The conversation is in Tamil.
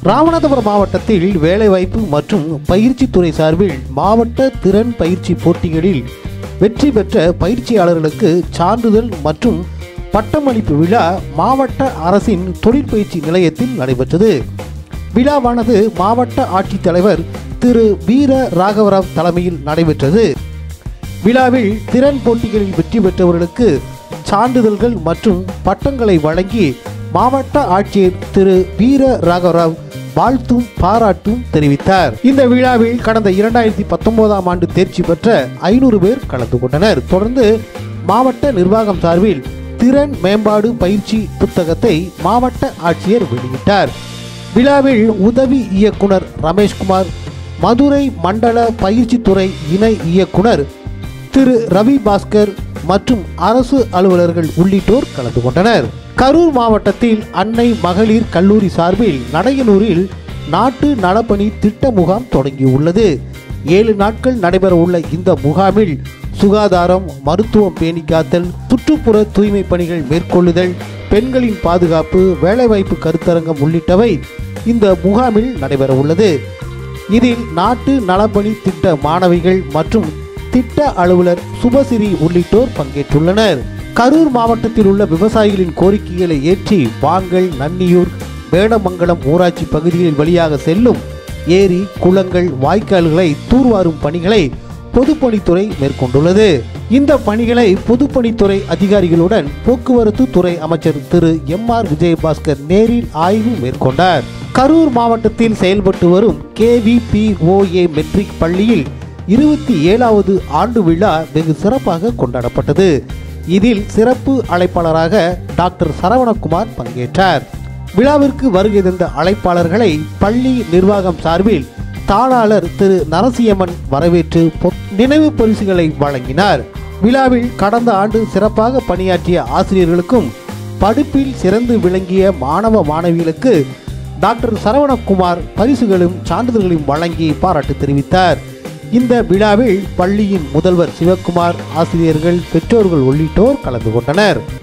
ராமநாதபுரம் மாவட்டத்தில் வேலைவாய்ப்பு மற்றும் பயிற்சி துறை சார்பில் மாவட்ட திறன் பயிற்சி போட்டிகளில் வெற்றி பெற்ற பயிற்சியாளர்களுக்கு சான்றிதழ் மற்றும் பட்டமளிப்பு விழா மாவட்ட அரசின் தொழிற்பயிற்சி நிலையத்தில் நடைபெற்றது விழாவானது மாவட்ட ஆட்சித்தலைவர் திரு வீர ராகவராவ் தலைமையில் நடைபெற்றது விழாவில் திறன் போட்டிகளில் வெற்றி பெற்றவர்களுக்கு சான்றிதழ்கள் மற்றும் பட்டங்களை வழங்கி மாவட்ட ஆட்சியர் திரு வீர ராகவராவ் வாழ்த்தும் பாராட்டும் தெரிவித்தார் இந்த விழாவில் கடந்த இரண்டாயிரத்தி பத்தொன்பதாம் ஆண்டு தேர்ச்சி பெற்ற ஐநூறு பேர் கலந்து கொண்டனர் தொடர்ந்து மாவட்ட நிர்வாகம் சார்பில் திறன் மேம்பாடு பயிற்சி புத்தகத்தை மாவட்ட ஆட்சியர் வெளியிட்டார் விழாவில் உதவி இயக்குனர் ரமேஷ்குமார் மதுரை மண்டல பயிற்சித்துறை இணை இயக்குனர் திரு ரவி பாஸ்கர் மற்றும் அரசு அலுவலர்கள் உள்ளிட்டோர் கலந்து கொண்டனர் கரூர் மாவட்டத்தில் அன்னை மகளிர் கல்லூரி சார்பில் நடையனூரில் நாட்டு நலப்பணி திட்ட முகாம் தொடங்கியுள்ளது ஏழு நாட்கள் நடைபெறவுள்ள இந்த முகாமில் சுகாதாரம் மருத்துவம் பேணிக்காத்தல் சுற்றுப்புற தூய்மை பணிகள் மேற்கொள்ளுதல் பெண்களின் பாதுகாப்பு வேலைவாய்ப்பு கருத்தரங்கம் உள்ளிட்டவை இந்த முகாமில் நடைபெறவுள்ளது இதில் நாட்டு நலப்பணி திட்ட மாணவிகள் மற்றும் திட்ட அலுவலர் சுபசிரி உள்ளிட்டோர் பங்கேற்றுள்ளனர் கரூர் மாவட்டத்தில் உள்ள விவசாயிகளின் கோரிக்கைகளை ஏற்றி வாங்கல் நன்னியூர் வேடமங்கலம் ஊராட்சி பகுதிகளில் வழியாக செல்லும் ஏரி குளங்கள் வாய்க்கால்களை தூர்வாரும் பணிகளை பொதுப்பணித்துறை மேற்கொண்டுள்ளது இந்த பணிகளை பொதுப்பணித்துறை அதிகாரிகளுடன் போக்குவரத்து துறை அமைச்சர் திரு எம் ஆர் விஜயபாஸ்கர் நேரில் ஆய்வு மேற்கொண்டார் கரூர் மாவட்டத்தில் செயல்பட்டு வரும் கேவிபிஓஏ மெட்ரிக் பள்ளியில் இருபத்தி ஏழாவது ஆண்டு விழா வெகு சிறப்பாக கொண்டாடப்பட்டது இதில் சிறப்பு அழைப்பாளராக டாக்டர் சரவணகுமார் பங்கேற்றார் விழாவிற்கு வருகை தந்த அழைப்பாளர்களை பள்ளி நிர்வாகம் சார்பில் தாளாளர் திரு நரசியம்மன் வரவேற்று பொ- நினைவு பரிசுகளை வழங்கினார் விழாவில் கடந்த ஆண்டு சிறப்பாக பணியாற்றிய ஆசிரியர்களுக்கும் படிப்பில் சிறந்து விளங்கிய மாணவ மாணவிகளுக்கு டாக்டர் சரவணகுமார் பரிசுகளும் சான்றிதழ்களையும் வழங்கி பாராட்டு தெரிவித்தார் இந்த விழாவில் பள்ளியின் முதல்வர் சிவக்குமார் ஆசிரியர்கள் பெற்றோர்கள் உள்ளிட்டோர் கலந்து கொண்டனர்